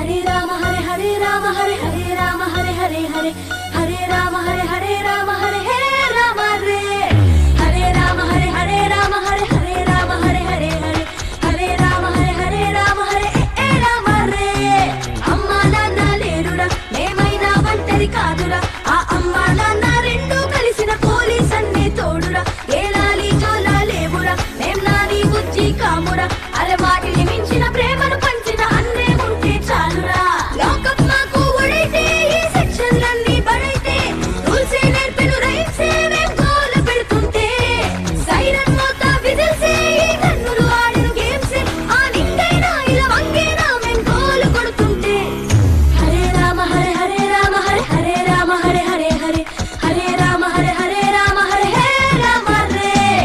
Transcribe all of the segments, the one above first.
హరే రామ హరే హరే రామ హరే హరే రామ హరే హరే హరే హరే రామ హరే హరే రామ హరే హే రామ రే హరే రామ హరే హరే రామ హరే హరే రామ హరే హరే హరే హరే రామ హరే హరే రామ హరే ఏ ఏ రామ రే అమ్మా నాన్న లేరురా మేమైనా ఒంటరి కాదురా ఆ అమ్మా నాన్న రెండు కలిసిన పోలీస్ అన్ని తోడురా ఏలాలి జోలా లేవురా మేం నాని బుజ్జి కామురా అరే వాటిని మించిన ప్రేమను పంచిన అన్నే ఉంటే చాలురా లోకం మాకు ఒడైతే ఈ సెక్షన్లన్నీ బడైతే రూల్సే నేర్పెను రైట్సే మేం గోల పెడుతుంటే సైరన్ మోత విజిల్సే ఈ కన్నులు ఆడిన గేమ్సే ఆ నిండైనా ఇలా వంగేనా మేం గోలు కొడుతుంటే హరే రామ హరే హరే రామ హరే హరే రామ హరే హరే హరే హరే రామ హరే హరే రామ హరే హే రామ రే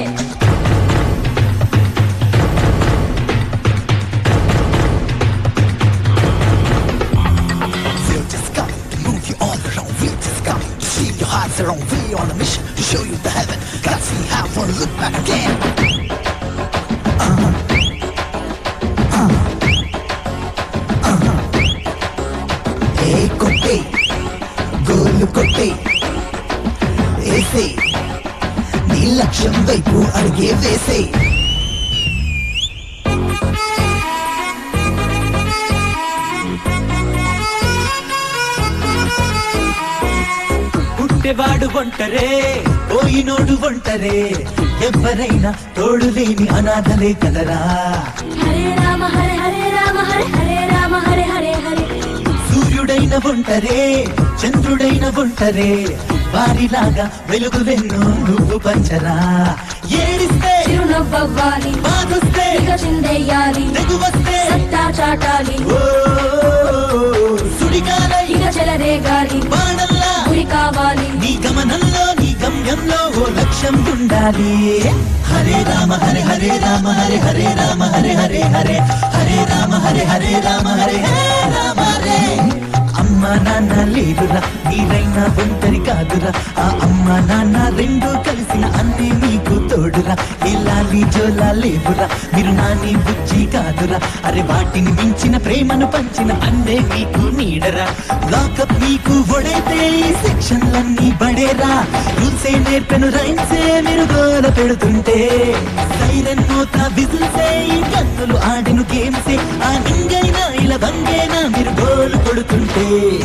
We're just coming to move you all around. We're just coming to see your hearts around. We're on a mission to show you the heaven. Gotta see how wanna look back again. ఏ కొట్టే గోలు కొట్టే వేసే నీ లక్ష్యం వైపు అడిగే వేసే పుట్టేవాడు ఒంటరే పోయినోడు ఒంటరే ఎవరైనా తోడు లేని అనాథలే కదరా హరే రామ హరే హరే రామ హరే హరే రామ హరే హరే హరే సూర్యుడైన ఒంటరే చంద్రుడైన ఒంటరే వారిలాగా వెలుగు వెన్ను నువ్వు పంచరా ఏడిస్తే చిరునవ్వాలి బాధొస్తే ఇక చిందెయ్యాలి తెగువస్తే సత్తా చాటాలి ఓ సుడిగాలై ఇక చెలరేగాలి బాణల్లా గురి కావాలి నీ గమనంలో నీ గమ్యంలో ఓ లక్ష్యం ఉండాలి హరే రామ హరే హరే రామ హరే హరే రామ హరే హరే హరే హరే రామ హరే హరే రామ హరే హే రామ రే అమ్మ నాన్న లేదురా మీరైనా ఒంటరి కాదురా ఆ అమ్మ నాన్న రెండు కలిసిన అన్నీ మీకు తోడురా ఎలాలి జోలా లేవురా మీరు నాని బుజ్జి కాదురా అరే వాటిని మించిన ప్రేమను పంచిన అన్నే మీకు నీడరా లాకప్ మీకు ఒడైతే ఈ సెక్షన్లన్నీ బడేరా రూల్సే నేర్పెను రైన్సే మీరు గోల పెడుతుంటే సైరన్ మోత విజిల్సే ఈ కన్నులు ఆడిన గేమ్సే ఆ నింగైనా ఇలా బంగైనా మీరు గోలు కొడుతుంటే